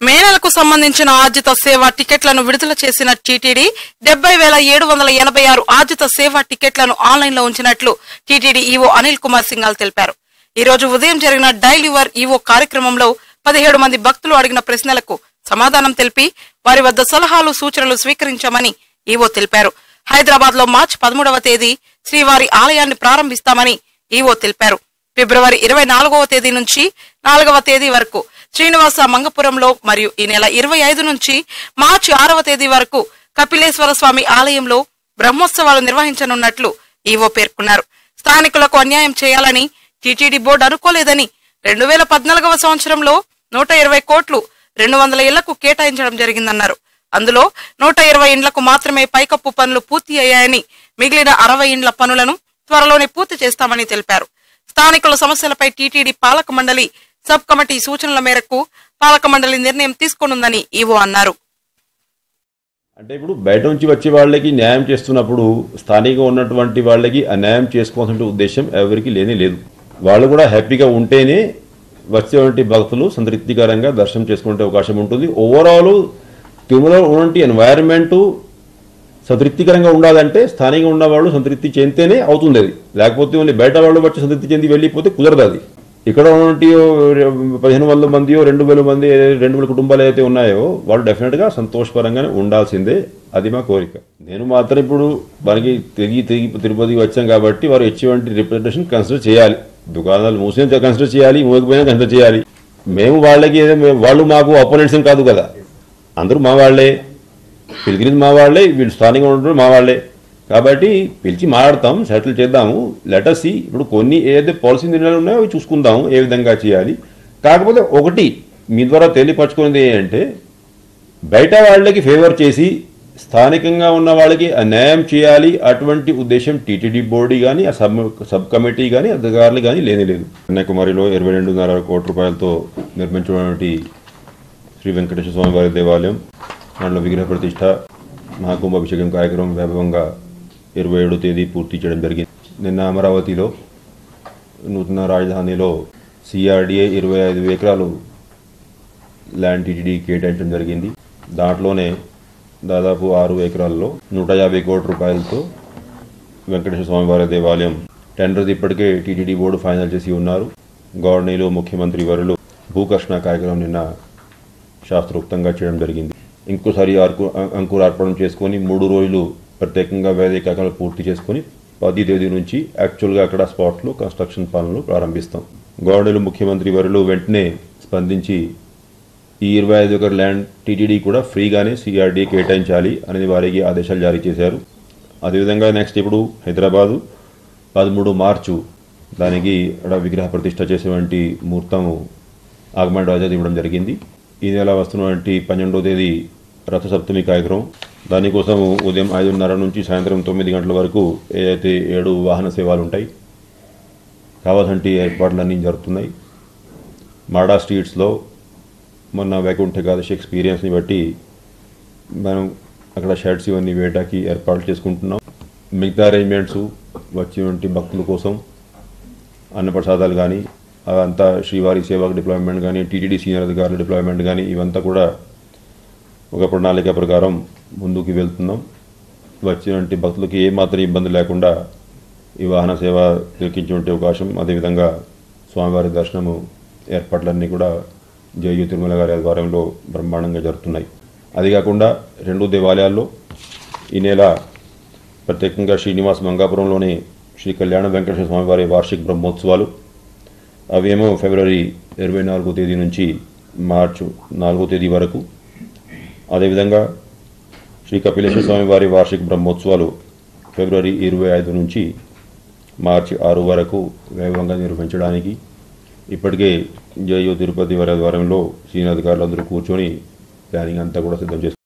మే నెలకు సంబంధించిన ఆర్జిత సేవ టికెట్లను విడుదల చేసిన టీటీడీ డెబ్బై వేల ఏడు వందల ఎనభై ఆరు ఆర్జిత సేవ టికెట్లను ఆన్లైన్ లో ఉంచినట్లు టీటీడీ ఈవో అనిల్ కుమార్ సింఘాల్ తెలిపారు ఈ రోజు ఉదయం జరిగిన డైల్ యువర్ ఈవో కార్యక్రమంలో పదిహేడు మంది భక్తులు అడిగిన ప్రశ్నలకు సమాధానం తెలిపి వారి వద్ద సలహాలు సూచనలు స్వీకరించామని ఈవో తెలిపారు హైదరాబాద్ లో మార్చి పదమూడవ తేదీ శ్రీవారి ఆలయాన్ని ప్రారంభిస్తామని ఈవో తెలిపారు ఫిబ్రవరి ఇరవై నాలుగవ తేదీ నుంచి నాలుగవ తేదీ వరకు శ్రీనివాస మంగపురంలో మరియు ఈ నెల ఇరవై ఐదు నుంచి మార్చి ఆరవ తేదీ వరకు కపిలేశ్వర స్వామి ఆలయంలో బ్రహ్మోత్సవాలు నిర్వహించనున్నట్లు ఈవో పేర్కొన్నారు స్థానికులకు అన్యాయం చేయాలని టీటీడీ బోర్డు అనుకోలేదని రెండు వేల పద్నాలుగవ సంవత్సరంలో నూట ఇరవై కోట్లు రెండు వందల ఇళ్లకు కేటాయించడం జరిగిందన్నారు అందులో నూట ఇరవై ఇండ్లకు మాత్రమే పైకప్పు పనులు పూర్తి అయ్యాయని మిగిలిన అరవై ఇండ్ల పనులను త్వరలోనే పూర్తి చేస్తామని తెలిపారు స్థానికుల సమస్యలపై టీటీడీ పాలక మండలి సబ్ కమిటీ సూచనల మేరకు పాలక మండలి నిర్ణయం తీసుకోనుందని ఈవో అన్నారు అంటే ఇప్పుడు బయట నుంచి వచ్చే వాళ్ళకి న్యాయం చేస్తున్నప్పుడు స్థానికంగా ఉన్నటువంటి వాళ్ళకి అన్యాయం చేసుకోవాల్సిన ఉద్దేశం ఎవరికి లేనే లేదు వాళ్ళు కూడా హ్యాపీగా ఉంటేనే వచ్చేటువంటి భక్తులు సంతృప్తికరంగా దర్శనం చేసుకునే అవకాశం ఉంటుంది ఓవరాల్ తిరుమలలో ఉన్నటువంటి ఎన్వైరన్మెంటు సంతృప్తికరంగా ఉండాలంటే స్థానికంగా ఉన్న వాళ్ళు సంతృప్తి చెందితేనే అవుతుంది అది లేకపోతే ఓన్లీ బయట వాళ్ళు వచ్చి సంతృప్తి చెంది వెళ్ళిపోతే కుదరదు అది ఇక్కడ ఉన్నటువంటి పదిహేను వందల మందియో రెండు వేల మంది రెండు వేల కుటుంబాలు అయితే ఉన్నాయో వాళ్ళు డెఫినెట్గా సంతోషపరంగానే ఉండాల్సిందే అది మా కోరిక నేను మాత్రం ఇప్పుడు మనకి తిరిగి తిరిగి తిరుపతికి వచ్చాం కాబట్టి వారు ఇచ్చేటువంటి రిప్రజెంటేషన్ కన్సిడర్ చేయాలి దుకాణాలు మూసినా కన్సిడర్ చేయాలి మూయకపోయినా కన్సిడర్ చేయాలి మేము వాళ్ళకి ఏదో మేము- వాళ్ళు మాకు అపోనెంట్స్ ఏం కాదు కదా అందరూ మా వాళ్ళే పిలిగిరిది మా వాళ్ళే వీళ్ళు స్థానికంగా ఉండడం మా వాళ్ళే కాబట్టి పిలిచి మాట్లాడతాం సెటిల్ చేద్దాము లెటర్సి ఇప్పుడు కొన్ని ఏదైతే పాలసీ నిర్ణయాలు ఉన్నాయో అవి చూసుకుందాము ఏ విధంగా చేయాలి కాకపోతే ఒకటి మీ ద్వారా తెలియపరచుకునేది ఏంటంటే బయట వాళ్ళకి ఫేవర్ చేసి స్థానికంగా ఉన్న వాళ్ళకి అన్యాయం చేయాలి అటువంటి ఉద్దేశం టీటీడీ బోర్డు కానీ ఆ సబ్ సబ్ కమిటీ కానీ అధికారులు కానీ లేని లేదు కన్యాకుమారిలో ఇరవై రెండున్నర కోట్ల రూపాయలతో నిర్మించినటువంటి శ్రీ వెంకటేశ్వర స్వామి వారి దేవాలయం దాంట్లో విగ్రహ ప్రతిష్ట మహాకుంభాభిషేకం కార్యక్రమం వైభవంగా ఇరవై ఏడో తేదీ పూర్తి చేయడం జరిగింది నిన్న అమరావతిలో నూతన రాజధానిలో సిఆర్డిఏ ఇరవై ఐదు ఎకరాలు ల్యాండ్ టీటీడీ కేటాయించడం జరిగింది దాంట్లోనే దాదాపు ఆరు ఎకరాల్లో నూట యాభై కోట్ల రూపాయలతో వెంకటేశ్వర స్వామి వారి దేవాలయం టెండర్ ఇప్పటికే టీటీడీ బోర్డు ఫైనల్ చేసి ఉన్నారు గవర్నీలో ముఖ్యమంత్రి వరులు భూకర్షణ కార్యక్రమం నిన్న శాస్త్రోక్తంగా చేయడం జరిగింది ఇంకోసారి ఆర్కు అంకురార్పణం చేసుకొని మూడు రోజులు ప్రత్యేకంగా వేదిక కార్యక్రమాలు పూర్తి చేసుకొని పది తేదీ నుంచి యాక్చువల్గా అక్కడ స్పాట్లో కన్స్ట్రక్షన్ పనులు ప్రారంభిస్తాం గవర్నీలో ముఖ్యమంత్రి వరులు వెంటనే స్పందించి ఈ ఇరవై ఐదు ఎకర్ ల్యాండ్ టీటీడీ కూడా ఫ్రీగానే సిఆర్డీ కేటాయించాలి అనేది వారికి ఆదేశాలు జారీ చేశారు అదేవిధంగా నెక్స్ట్ ఇప్పుడు హైదరాబాదు పదమూడు మార్చు దానికి అక్కడ విగ్రహ ప్రతిష్ట చేసేటువంటి ముహూర్తము ఆగమన రాజా ఇవ్వడం జరిగింది ఈ నెల వస్తున్నటువంటి పన్నెండో తేదీ రథసప్తమి కార్యక్రమం దానికోసం ఉదయం ఐదున్నర నుంచి సాయంత్రం తొమ్మిది గంటల వరకు ఏదైతే ఏడు వాహన సేవలు ఉంటాయి కావాల్సిన ఏర్పాట్లన్నీ జరుగుతున్నాయి మాడా స్ట్రీట్స్లో మొన్న వైకుంఠ ఏకాదశి ఎక్స్పీరియన్స్ని బట్టి మనం అక్కడ షర్ట్స్ ఇవన్నీ వేయటానికి ఏర్పాట్లు చేసుకుంటున్నాం మిగతా అరేంజ్మెంట్స్ వచ్చినటువంటి భక్తుల కోసం అన్నప్రసాదాలు కానీ అదంతా శ్రీవారి సేవకు డిప్లాయ్మెంట్ కానీ టీటీడీ సీనియర్ అధికారుల డిప్లాయ్మెంట్ కానీ ఇవంతా కూడా ఒక ప్రణాళిక ప్రకారం ముందుకు వెళ్తున్నాం వచ్చినటువంటి భక్తులకి ఏమాత్రం ఇబ్బంది లేకుండా ఈ వాహన సేవ తిరిగించే అవకాశం అదేవిధంగా స్వామివారి దర్శనము ఏర్పాట్లన్నీ కూడా జయు తిరుమల గారి ఆధ్వర్యంలో బ్రహ్మాండంగా జరుగుతున్నాయి అది కాకుండా రెండు దేవాలయాల్లో ఈ నెల ప్రత్యేకంగా శ్రీనివాస్ మంగాపురంలోని శ్రీ కళ్యాణ వెంకటేశ్వర స్వామి వారి వార్షిక బ్రహ్మోత్సవాలు అవేమో ఫిబ్రవరి ఇరవై నాలుగో తేదీ నుంచి మార్చి నాలుగో తేదీ వరకు అదేవిధంగా శ్రీ కపిలేశ్వర స్వామి వారి వార్షిక బ్రహ్మోత్సవాలు ఫిబ్రవరి ఇరవై ఐదు నుంచి మార్చి ఆరు వరకు వైభవంగా నిర్వహించడానికి ఇప్పటికే జయో తిరుపతి వారి ఆధ్వర్యంలో సీనియర్ అధికారులందరూ కూర్చొని ప్లానింగ్ అంతా కూడా సిద్ధం చేస్తారు